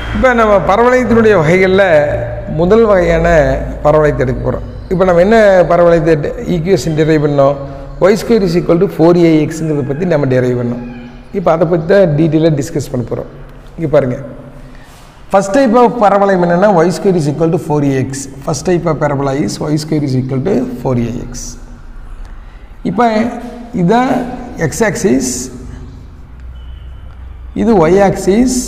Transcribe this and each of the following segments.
இப்போ நம்ம பரவளையத்தினுடைய வகைகளில் முதல் வகையான பரவளையத்தை எடுக்க போகிறோம் இப்போ நம்ம என்ன பரவளையத்தை ஈக்குவேஷன் டெரைவ் பண்ணோம் Y square is equal to four ஏஎக்ஸுங்கிறத பற்றி நம்ம டெரைவ் பண்ணோம் இப்போ அதை பற்றி தான் டீட்டெயிலாக டிஸ்கஸ் பண்ண போகிறோம் இங்கே பாருங்கள் ஃபஸ்ட் டைப் ஆஃப் பரவளையம் என்னென்னா Y square is equal to four AX first type of பரவலா is Y square is equal to four AX இப்போ இதான் எக்ஸ் ஆக்சிஸ் இது ஒய் ஆக்சிஸ்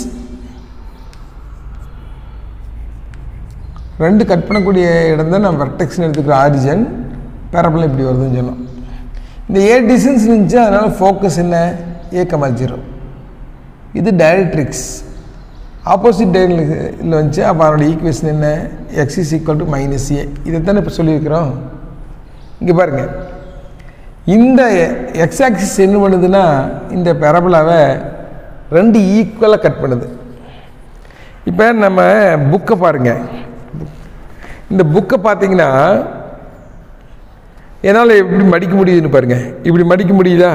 ரெண்டு கட் பண்ணக்கூடிய இடம் தான் நம்ம வெர்டெக்ஸ்னு எடுத்துக்கிற ஆரிஜன் பேரபலம் இப்படி வருதுன்னு சொன்னோம் இந்த ஏ டிஸ்டன்ஸ் இருந்துச்சு அதனால் ஃபோக்கஸ் என்ன ஏ கமா ஜீரோ இது டைரக்ட்ரிக்ஸ் ஆப்போசிட் டைரக்டில் வந்துச்சு அப்போ அதனோட ஈக்குவேஷன் என்ன X is equal to minus A இதைத்தானே இப்போ சொல்லியிருக்கிறோம் இங்கே பாருங்கள் இந்த எக்ஸ் ஆக்சிஸ் என்ன பண்ணுதுன்னா இந்த பெரபலாவை ரெண்டு ஈக்குவலாக கட் பண்ணுது இப்போ நம்ம புக்கை பாருங்கள் இந்த புக்கை பார்த்தீங்கன்னா என்னால் எப்படி மடிக்க முடியுதுன்னு பாருங்கள் இப்படி மடிக்க முடியுதா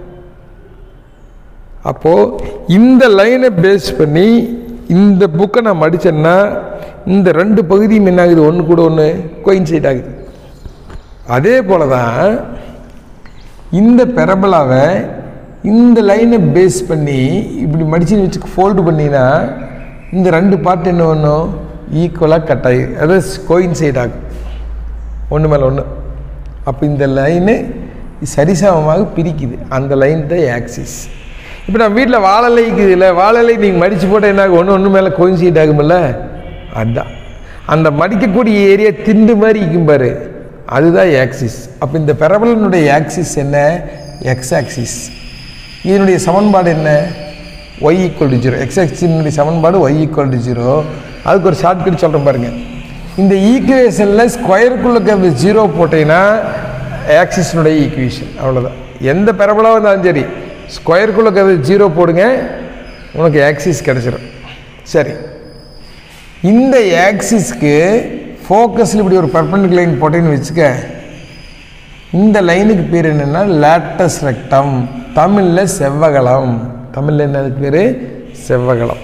அப்போது இந்த லைனை பேஸ் பண்ணி இந்த புக்கை நான் மடித்தேன்னா இந்த ரெண்டு பகுதியும் என்ன ஆகுது ஒன்று கூட ஒன்று கோயின்சைட் ஆகுது அதே போல தான் இந்த பெரபலாவை இந்த லைனை பேஸ் பண்ணி இப்படி மடிச்சுன்னு வச்சு ஃபோல்டு பண்ணினா இந்த ரெண்டு பார்ட் என்ன பண்ணும் ஈக்குவலாக கட் ஆகி அதாவது கோயின்சைட் ஆகும் ஒன்று மேலே ஒன்று அப்போ இந்த லைனு சரிசமமாக பிரிக்குது அந்த லைன் தான் ஆக்சிஸ் இப்போ நான் வீட்டில் வாழலை இருக்குதுல்ல வாழலை நீங்கள் மடித்து போட்டால் என்ன ஆகும் ஒன்று ஒன்று மேலே கோயின்சைட் ஆகுமில்ல அதுதான் அந்த மடிக்கக்கூடிய ஏரியா திண்டு மாதிரி இருக்கும் பாரு அதுதான் ஆக்சிஸ் அப்போ இந்த பெரபலனுடைய ஆக்சிஸ் என்ன எக்ஸ் ஆக்சிஸ் இதனுடைய சமன்பாடு என்ன Y equal to zero X ஆக்சினுடைய சமன்பாடு ஒய் ஈக்குவல் டு ஜீரோ அதுக்கு ஒரு ஷார்ட்கட் சொல்கிறேன் பாருங்கள் இந்த ஈக்குவேஷனில் ஸ்கொயருக்குள்ளே இருக்கிற ஜீரோ போட்டீங்கன்னா ஆக்சிஸினுடைய ஈக்குவேஷன் அவ்வளோதான் எந்த பெரபலாக இருந்தாலும் சரி ஸ்கொயருக்குள்ளே இருக்கிற ஜீரோ போடுங்க உனக்கு ஆக்சிஸ் கிடச்சிரும் சரி இந்த ஆக்சிஸ்க்கு ஃபோக்கஸில் இப்படி ஒரு பர்பண்டிக் லைன் போட்டேன்னு வச்சுக்க இந்த லைனுக்கு பேர் என்னென்னா லேட்டஸ் ரெக்டம் தமிழில் செவ்வகலம் தமிழில் என்ன அதுக்கு பேர் செவ்வகலம்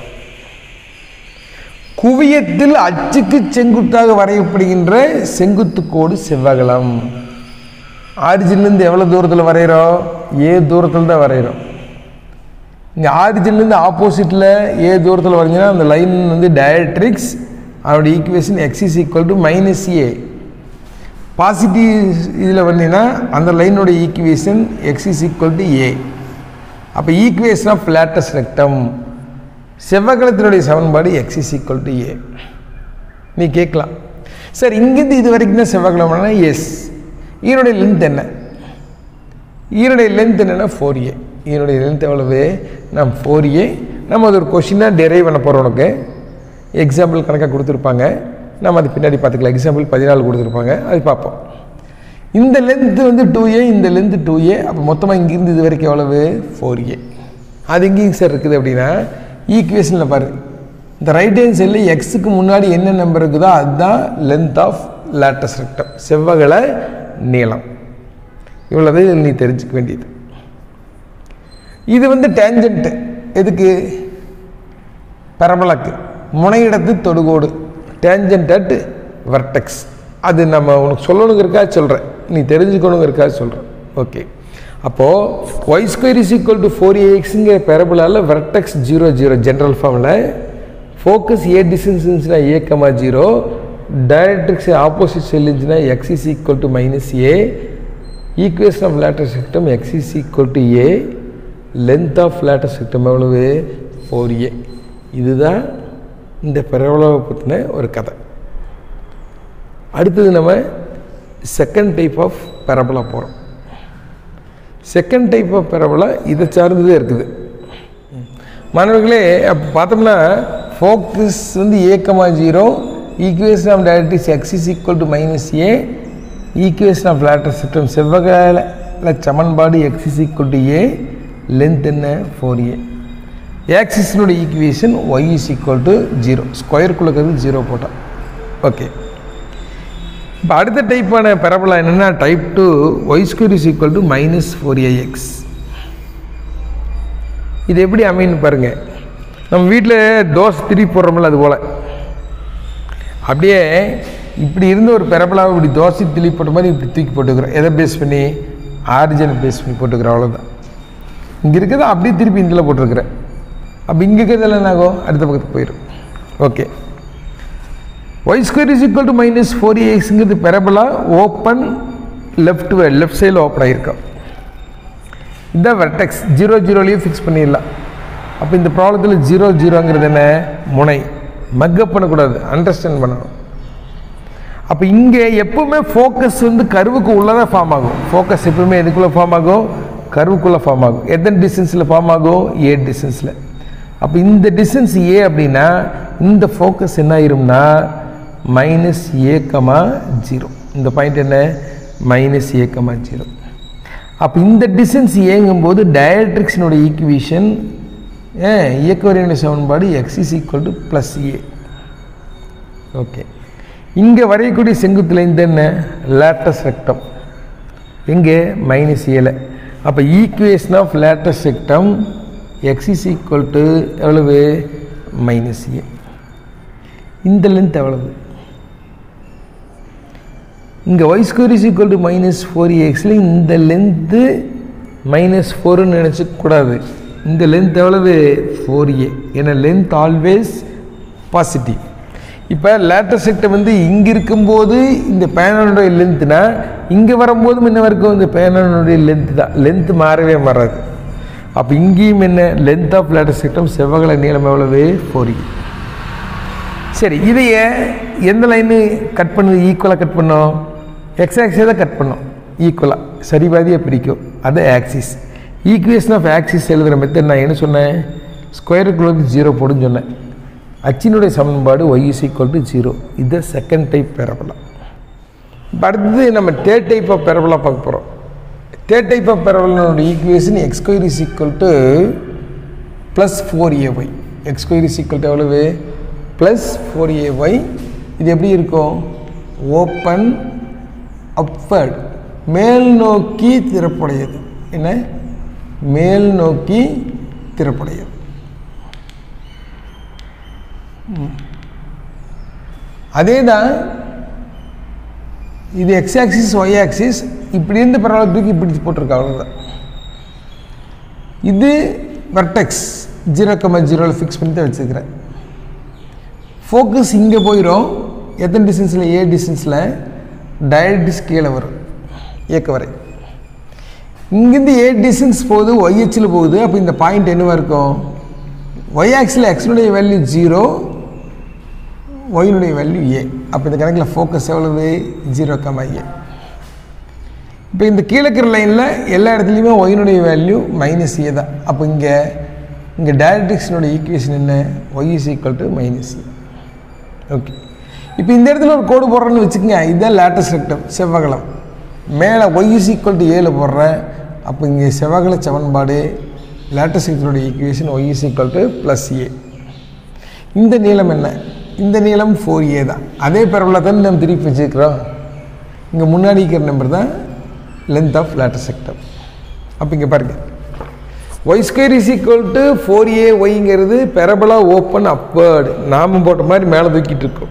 குவியத்தில் அச்சுக்கு செங்குத்தாக வரையப்படுகின்ற செங்குத்து கோடு செவ்வகலம் ஆரிஜின்லேருந்து எவ்வளோ தூரத்தில் வரைகிறோம் ஏ தூரத்தில் தான் வரைகிறோம் இங்கே ஆரிஜின்லேருந்து ஆப்போசிட்டில் ஏ தூரத்தில் வரைஞ்சினா அந்த லைன் வந்து டயட்ரிக்ஸ் அதோட equation X is equal to minus A positive இதில் வந்தீங்கன்னா அந்த லைனோட equation X is equal to A அப்போ ஈக்குவேஷன் ஆஃப் லேட்டஸ்ட் ரெக்டம் செவ்வகலத்தினுடைய சமன்பாடு X is equal to A நீ கேட்கலாம் சார் இங்கேருந்து இது வரைக்கும் தான் செவ்வகலம்னா எஸ் ஈனுடைய லென்த் என்ன ஈனுடைய லென்த் என்னென்னா ஃபோர் ஏ ஈனுடைய லென்த் எவ்வளவு நம்ம ஃபோர் ஏ நம்ம அது ஒரு கொஷினாக டெரைவ் பண்ண போகிறோம் உனக்கு எக்ஸாம்பிள் கணக்காக கொடுத்துருப்பாங்க நம்ம அது பின்னாடி பார்த்துக்கலாம் எக்ஸாம்பிள் பதினாலு கொடுத்துருப்பாங்க அது பார்ப்போம் இந்த லென்த்து வந்து டூ ஏ இந்த லென்த்து டூ ஏ அப்போ மொத்தமாக இங்கேருந்து இது வரைக்கும் எவ்வளவு ஃபோர் ஏ அது எங்கேயும் சார் இருக்குது அப்படின்னா ஈக்குவேஷனில் பாரு இந்த ரைட் ஹேண்ட் சைடில் எக்ஸுக்கு முன்னாடி என்ன நம்பர் இருக்குதோ அதுதான் லென்த் ஆஃப் லேட்டஸ்ட் ரெக்டம் செவ்வகல நீளம் இவ்வளோதான் இதில் நீ தெரிஞ்சுக்க வேண்டியது இது வந்து டேஞ்சன்ட்டு எதுக்கு பெரபலக்கு முனையிடத்து தொடுகோடு டேஞ்சன்ட் அட் வர்டெக்ஸ் அது நம்ம உனக்கு சொல்லணுங்கிறக்கா சொல்கிறேன் நீ தெரிஞ்சுக்கணுங்கிறக்கா சொல்கிறேன் ஓகே அப்போது Y square is equal to four ஏஎக்ஸுங்கிற பெரபலால் வெர்டெக்ஸ் ஜீரோ ஜீரோ ஜென்ரல் ஃபார்மில் ஃபோக்கஸ் ஏ டிஸ்டன்ஸ் இருந்துச்சுன்னா A comma zero directrix opposite செல் இருந்துச்சுன்னா X is equal to minus A equation of latus rectum X is equal to A length of latus rectum எவ்வளவு four A இதுதான் இந்த பெரவலாவை பற்றின ஒரு கதை அடுத்தது நம்ம செகண்ட் டைப் ஆஃப் பெரபலா போகிறோம் செகண்ட் டைப் ஆஃப் பெரபலா இதை சார்ந்ததே இருக்குது மாணவர்களே அப்போ பார்த்தோம்னா ஃபோக்கஸ் வந்து A comma zero equation of directrix X is equal to minus A equation of latus rectum செவ்வகால சமன்பாடு X is equal to A length என்ன ஃபோர் ஏ ஆக்சிஸினுடைய equation Y is equal to zero ஸ்கொயருக்குள்ள இருக்கிறது ஜீரோ போட்டால் okay இப்போ அடுத்த டைப்பான பெரபலா என்னென்னா type two Y square is equal to minus four AX இது எப்படி அமைன்னு பாருங்கள் நம்ம வீட்டில் தோசை திருப்பி போடுறோம்ல அது போல் அப்படியே இப்படி இருந்த ஒரு பெரபலாவை இப்படி தோசை திருப்பி போட்ட மாதிரி இப்படி தூக்கி போட்டுக்கிறோம் எதை பேஸ் பண்ணி ஆரிஜினை பேஸ் பண்ணி போட்டுக்கிறோம் அவ்வளோதான் இங்கே இருக்கிறத அப்படியே திருப்பி இதில் போட்டிருக்கிறேன் அப்போ இங்கே இருக்கிறதெல்லாம் என்ன ஆகும் அடுத்த பக்கத்துக்கு போயிடும் okay Y square is equal to minus four ஏஎக்ஸுங்கிறது பெரபலா ஓப்பன் லெஃப்ட் லெஃப்ட் சைடில் ஓப்பன் ஆகிருக்கோம் இதுதான் வெர்டெக்ஸ் ஜீரோ ஜீரோலேயே ஃபிக்ஸ் பண்ணிடலாம் அப்போ இந்த ப்ராப்ளத்தில் ஜீரோ ஜீரோங்கிறது என்ன முனை மக்கப் பண்ணக்கூடாது அண்டர்ஸ்டாண்ட் பண்ணணும் அப்போ இங்கே எப்பவுமே ஃபோக்கஸ் வந்து கருவுக்கு உள்ளே தான் ஃபார்ம் ஆகும் ஃபோக்கஸ் எப்பவுமே எதுக்குள்ளே ஃபார்ம் ஆகும் கருவுக்குள்ளே ஃபார்ம் ஆகும் எத்தனை டிஸ்டன்ஸில் ஃபார்ம் ஆகும் ஏ டிஸ்டன்ஸில் அப்போ இந்த டிஸ்டன்ஸ் ஏ அப்படின்னா இந்த ஃபோக்கஸ் என்ன ஆயிரும்னா மைனஸ் ஏ கமா ஜீரோ இந்த பாயிண்ட் என்ன மைனஸ் ஏ கமா ஜீரோ அப்போ இந்த டிஸ்டன்ஸ் ஏங்கும்போது டயட்ரிக்ஸினோட ஈக்குவேஷன் ஏன் இயக்கவரையினுடைய சமன்பாடு X is equal to plus a okay இங்கே வரையக்கூடிய செங்குத்தில் இந்த என்ன லேட்டஸ் ரெக்டம் எங்கே மைனஸ் ஏல அப்போ equation of latus rectum x is equal to எவ்வளவு மைனஸ் ஏ இந்த லென்த் எவ்வளவு இங்கே y square is equal to minus four எக்ஸில் இந்த லென்த்து மைனஸ் ஃபோர்னு நினச்சிக்கூடாது இந்த லென்த் எவ்வளவு ஃபோர் ஏ ஏன்னா லென்த் ஆல்வேஸ் பாசிட்டிவ் இப்போ லேட்டர் செக்டர் வந்து இங்கே இருக்கும்போது இந்த பேனனுடைய லென்த்னா இங்கே வரும்போதும் என்ன இருக்கும் இந்த பேனனுடைய லென்த் தான் லென்த் மாறவே மாறாது அப்போ இங்கேயும் என்ன லென்த் ஆஃப் லேட்டர் செக்டம் செவ்வகல நீளம் எவ்வளவு ஃபோர் ஏ சரி இதையே எந்த லைனு கட் பண்ணுது ஈக்குவலாக கட் பண்ணோம் எக்ஸ் ஆக்சிஸை தான் கட் பண்ணோம் ஈக்குவலாக சரி பாதியாக பிரிக்கும் அது ஆக்சிஸ் ஈக்குவேஷன் ஆஃப் ஆக்சிஸ் எழுதுகிற மெத்தட் நான் என்ன சொன்னேன் ஸ்கொயருக்குள்ளது ஜீரோ போடுன்னு சொன்னேன் அச்சினுடைய சமன்பாடு y is equal to zero இது செகண்ட் டைப் பெரபலா இப்போ அடுத்தது நம்ம தேர்ட் டைப் ஆஃப் பெரபலா பார்க்க போகிறோம் தேர்ட் டைப் ஆஃப் பெரபலனோட equation x square is equal to plus four a y x square is equal to எவ்வளவு ப்ளஸ் ஃபோர் ஏ ஒய் இது எப்படி இருக்கும் ஓப்பன் அப்வர்ட் மேல் நோக்கி திறப்புடையது என்ன மேல் நோக்கி திறப்புடையது அதே தான் இது எக்ஸ் ஆக்சிஸ் ஒய் ஆக்சிஸ் இப்படி இருந்து பரவாயில்ல தூக்கி இப்படி போட்டிருக்கா அவ்வளோதான் இது வெர்டெக்ஸ் ஜீரோ கம்மா ஜீரோவில் ஃபிக்ஸ் பண்ணி தான் வச்சுருக்கிறேன் ஃபோக்கஸ் இங்கே போயிடும் எத்தனை டிஸ்டன்ஸில் ஏ டிஸ்டன்ஸில் டயடிஸ் கீழே வரும் இயக்க வரை இங்கேருந்து ஏ டிஸ்டன்ஸ் போகுது ஒய்ஹெச்சில் போகுது அப்போ இந்த பாயிண்ட் என்னவாக இருக்கும் ஒய் ஆக்ஸில் எக்ஸினுடைய வேல்யூ ஜீரோ ஒயினுடைய வேல்யூ ஏ அப்போ இந்த கணக்கில் ஃபோக்கஸ் எவ்வளவு ஜீரோ கமா ஏ இப்போ இந்த கீழே இருக்கிற லைனில் எல்லா இடத்துலையுமே ஒயினுடைய வேல்யூ மைனஸ் ஏ தான் அப்போ இங்கே இங்கே டயரக்டிக்ஸினுடைய ஈக்குவேஷன் என்ன y is equal to minus a okay இப்போ இந்த இடத்துல ஒரு கோடு போடுறேன்னு வச்சுக்கோங்க இதுதான் லேட்டஸ்ட் ரெக்டம் செவ்வகலம் மேலே ஒய் இஸ் ஈக்குவல் டு ஏல போடுறேன் அப்போ இங்கே செவ்வகல சமன்பாடு லேட்டஸ்ட் ரெக்டனுடைய equation Y is equal to plus a இந்த நீளம் என்ன இந்த நீளம் ஃபோர் ஏ தான் அதே பரவலாக தான் நம்ம திருப்பி வச்சுருக்கிறோம் இங்கே முன்னாடி இருக்கிற நம்பர் தான் லென்த் ஆஃப் லேட்டர் செக்டம் அப்போ இங்கே பாருங்கள் y square is equal to four a ஒய்ங்கிறது பெரபலா ஓப்பன் அப்பர்டு நாம போட்ட மாதிரி மேலே தூக்கிட்டு இருக்கோம்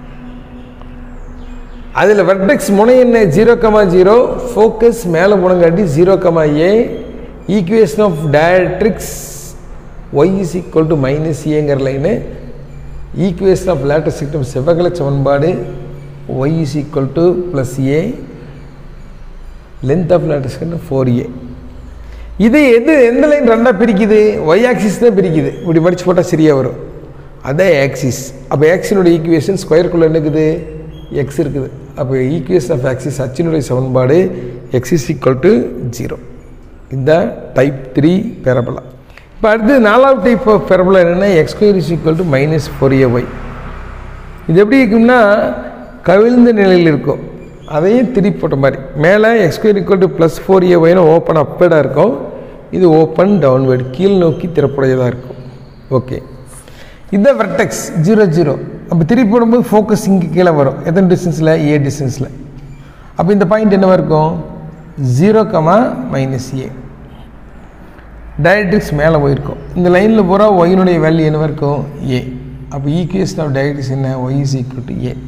அதில் வெர்டெக்ஸ் முனை என்ன ஜீரோ கமா ஜீரோ ஃபோக்கஸ் மேலே போனங்காட்டி zero comma a equation of directrix y is equal to minus ஏங்கிற line equation of latus rectum செவ்வகல சமன்பாடு y is equal to plus a length of latus rectum four a இது எது எந்த line ரெண்டாக பிரிக்குது Y axis தான் பிரிக்குது இப்படி மடிச்சு போட்டால் சரியாக வரும் அதான் ஆக்சிஸ் அப்போ ஆக்சினுடைய ஈக்குவேஷன் ஸ்கொயருக்குள்ளே என்னக்குது எக்ஸ் இருக்குது அப்போ ஈக்குவேஷன் ஆஃப் ஆக்சிஸ் அச்சினுடைய சமன்பாடு X is equal to zero இந்த டைப் த்ரீ பெரபலா இப்போ அடுத்து நாலாவது டைப் ஆஃப் பெரபலா என்னென்னா x square is equal to minus four a y இது எப்படி இருக்கும்னா கவிழ்ந்த நிலையில் இருக்கும் அதையும் திருப்பி போட்ட மாதிரி மேலே x square equal to plus four a ஒய்னு ஓப்பன் அப்பேடாக இருக்கும் இது ஓப்பன் டவுன்வேர்டு கீழ் நோக்கி திறப்புடையதாக இருக்கும் ஓகே இதுதான் வெர்டெக்ஸ் ஜீரோ ஜீரோ அப்போ திருப்பி போடும்போது ஃபோக்கஸ் இங்கே கீழே வரும் எத்தனை டிஸ்டன்ஸில் ஏ டிஸ்டன்ஸில் அப்போ இந்த பாயிண்ட் என்னவாக இருக்கும் zero comma minus a directrix மேலே போயிருக்கும் இந்த லைனில் பூரா ஒயினுடைய வேல்யூ என்னவா இருக்கும் ஏ அப்போ ஈக்குவேஷன் ஆஃப் டயட்ரிக்ஸ் என்ன y is equal to a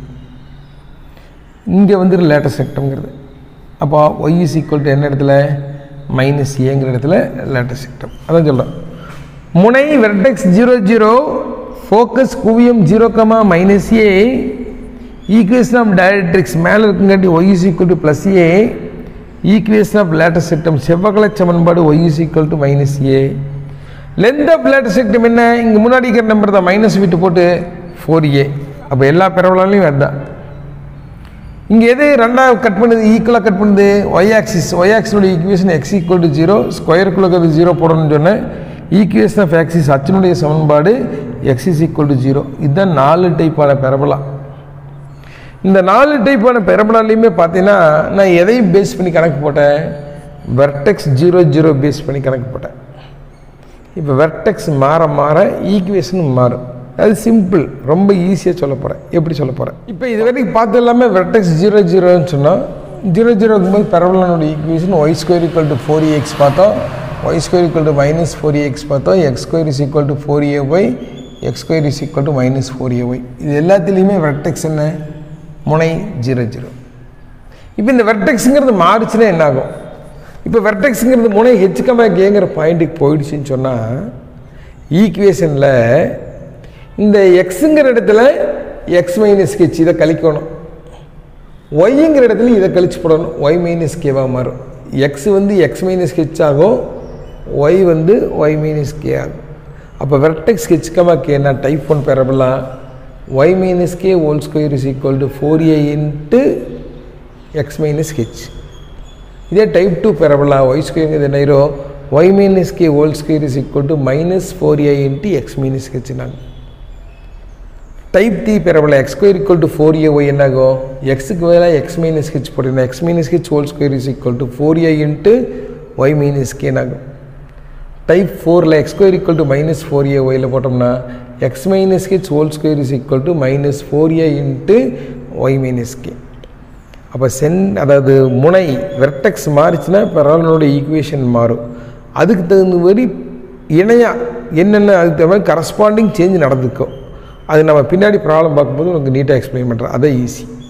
இங்கே வந்து லேட்டஸ்ட் செக்டம்ங்கிறது அப்போ ஒய் இஸ் ஈக்குவல் டு என்ன இடத்துல மைனஸ் ஏங்கிற இடத்துல லேட்டஸ்ட் செக்டம் அதான் சொல்கிறேன் முனை வெர்டெக்ஸ் ஜீரோ ஜீரோ ஃபோக்கஸ் குவியம் zero comma minus A equation of directrix மேலே இருக்குங்காட்டி y is equal to plus a equation of latus rectum செவ்வகலை சமன்பாடு y is equal to minus a length of latus rectum என்ன இங்கே முன்னாடி இருக்கிற number தான் மைனஸ் விட்டு போட்டு ஃபோர் ஏ அப்போ எல்லா பரவலாலையும் வேண்டாம் இங்கே எது ரெண்டாக கட் பண்ணுது ஈக்குவலாக கட் பண்ணுது ஒய் ஆக்சிஸ் ஒய் ஆக்சினோட equation x equal to zero ஸ்கொயருக்குள்ள இருக்கிறது ஜீரோ போடணும்னு சொன்னேன் ஈக்குவேஷன் ஆஃப் ஆக்சிஸ் அச்சனுடைய சமன்பாடு X is equal to zero இதுதான் நாலு டைப்பான பெரபலா இந்த நாலு டைப்பான பெரபலாலையுமே பார்த்தீங்கன்னா நான் எதையும் பேஸ் பண்ணி கணக்கு போட்டேன் வெர்டெக்ஸ் ஜீரோ ஜீரோ பேஸ் பண்ணி கணக்கு போட்டேன் இப்போ வெர்டெக்ஸ் மாற மாற ஈக்குவேஷனும் மாறும் அது சிம்பிள் ரொம்ப ஈஸியாக சொல்ல போகிறேன் எப்படி சொல்ல போகிறேன் இப்போ இது வரைக்கும் பார்த்து எல்லாமே வெர்டெக்ஸ் ஜீரோ ஜீரோன்னு சொன்னால் ஜீரோ ஜீரோக்கும் போது பரவலனோட equation y square equal to four x பார்த்தோம் y square equal to minus four x பார்த்தோம் x square is equal to four a y x square is equal to minus four a y இது எல்லாத்துலேயுமே vertex என்ன முனை zero zero இப்போ இந்த வெர்டெக்ஸுங்கிறது மாறுச்சுன்னா என்ன ஆகும் இப்போ வெர்டெக்ஸுங்கிறது முனை ஹெச்சுக்கமாக கேங்கிற பாயிண்ட்டுக்கு போயிடுச்சுன்னு சொன்னால் ஈக்குவேஷனில் இந்த எக்ஸுங்கிற இடத்துல எக்ஸ் மைனஸ் ஹெச் இதை கழிக்கணும் ஒய்ங்கிற இடத்துல இதை கழிச்சு போடணும் ஒய் மைனஸ் கேவாக மாறும் எக்ஸ் வந்து எக்ஸ் மைனஸ் ஹெச் ஆகும் ஒய் வந்து ஒய் மைனஸ் கே ஆகும் அப்போ வெர்டெக்ஸ் ஹெச்கமா கேனா டைப் ஒன் பெறப்படலாம் y minus k whole square is equal to four a into x minus h இதே டைப் டூ பெறப்படலாம் ஒய் ஸ்கொயர் இது என்ன y minus k whole square is equal to minus four a into x minus ஹெச்னாங்க type three பெறப்படல x square equal to four a y என்னாகும் எக்ஸுக்கு வேலை x minus h போட்டிருந்தேன் x minus h whole square is equal to four a into y minus கேனாகும் type ஃபோரில் x square equal to minus four a ஒயில் போட்டோம்னா x minus h whole square is equal to minus four a into y minus k அப்போ சென் அதாவது முனை vertex மாறிச்சுன்னா பரவலனோட equation மாறும் அதுக்கு தகுந்த மாதிரி இணையாக என்னென்ன அதுக்கு தகுந்த மாதிரி கரஸ்பாண்டிங் சேஞ்ச் நடந்துக்கும் அது நம்ம பின்னாடி ப்ராப்ளம் பார்க்கும்போது உங்களுக்கு நீட்டாக எக்ஸ்பிளைன் பண்ணுறேன் அதை ஈஸி